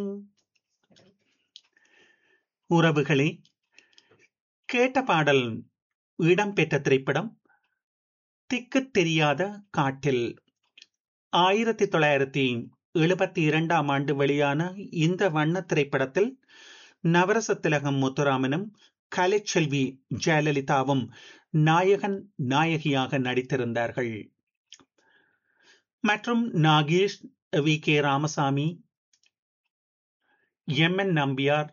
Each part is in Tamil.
உறவுகளே கேட்ட பாடல் இடம்பெற்ற திரைப்படம் திக்குத் தெரியாத காட்டில் ஆயிரத்தி தொள்ளாயிரத்தி எழுபத்தி இரண்டாம் ஆண்டு வெளியான இந்த வண்ண திரைப்படத்தில் நவரச திலகம் முத்துராமனும் கலைச்செல்வி ஜெயலலிதாவும் நாயகன் நாயகியாக நடித்திருந்தார்கள் மற்றும் Nagesh V K Ramasamy M N Nambiar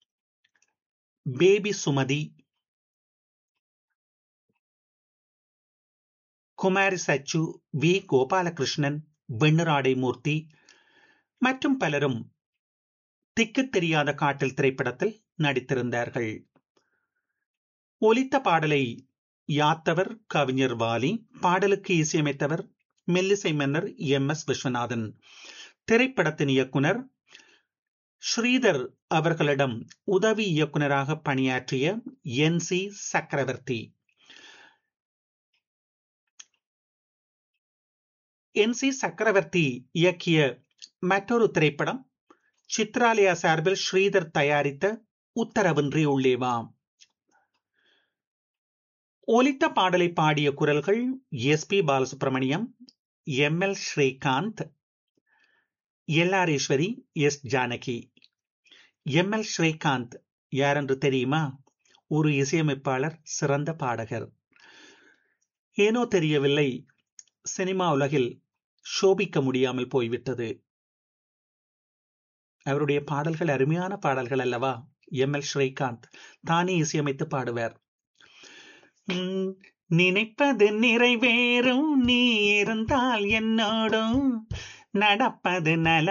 baby Sumathi Kumari Sachu V Gopalakrishnan Venniradai Moorthy மற்றும் பலரும் திக்கு தெரியாத காட்டில் திரைப்படத்தில் நடித்திருந்தார்கள் ஒலித்த பாடலை யாத்தவர் கவிஞர் வாலி பாடலுக்கு இசையமைத்தவர் மெல்லிசை மன்னர் எம் எஸ் விஸ்வநாதன் திரைப்படத்தின் இயக்குனர் ஸ்ரீதர் அவர்களிடம் உதவி இயக்குனராக பணியாற்றிய என் சி சக்கரவர்த்தி என் சி சக்கரவர்த்தி இயக்கிய மற்றொரு திரைப்படம் சித்ராலயா சார்பில் ஸ்ரீதர் தயாரித்த உத்தரவின்றி உள்ளேவா ஒலித்த பாடலை பாடிய குரல்கள் S P Balasubrahmanyam M L Srikanth எல்லாரேஸ்வரி S Janaki M L Srikanth யார் என்று தெரியுமா ஒரு இசையமைப்பாளர் சிறந்த பாடகர் ஏனோ தெரியவில்லை சினிமா உலகில் சோபிக்க முடியாமல் போய்விட்டது அவருடைய பாடல்கள் அருமையான பாடல்கள் அல்லவா எம் எல் ஸ்ரீகாந்த் தானே இசையமைத்து பாடுவார் நினைப்பது நிறைவேறும் நீ இருந்தால் என்னோடும் நடப்பது நல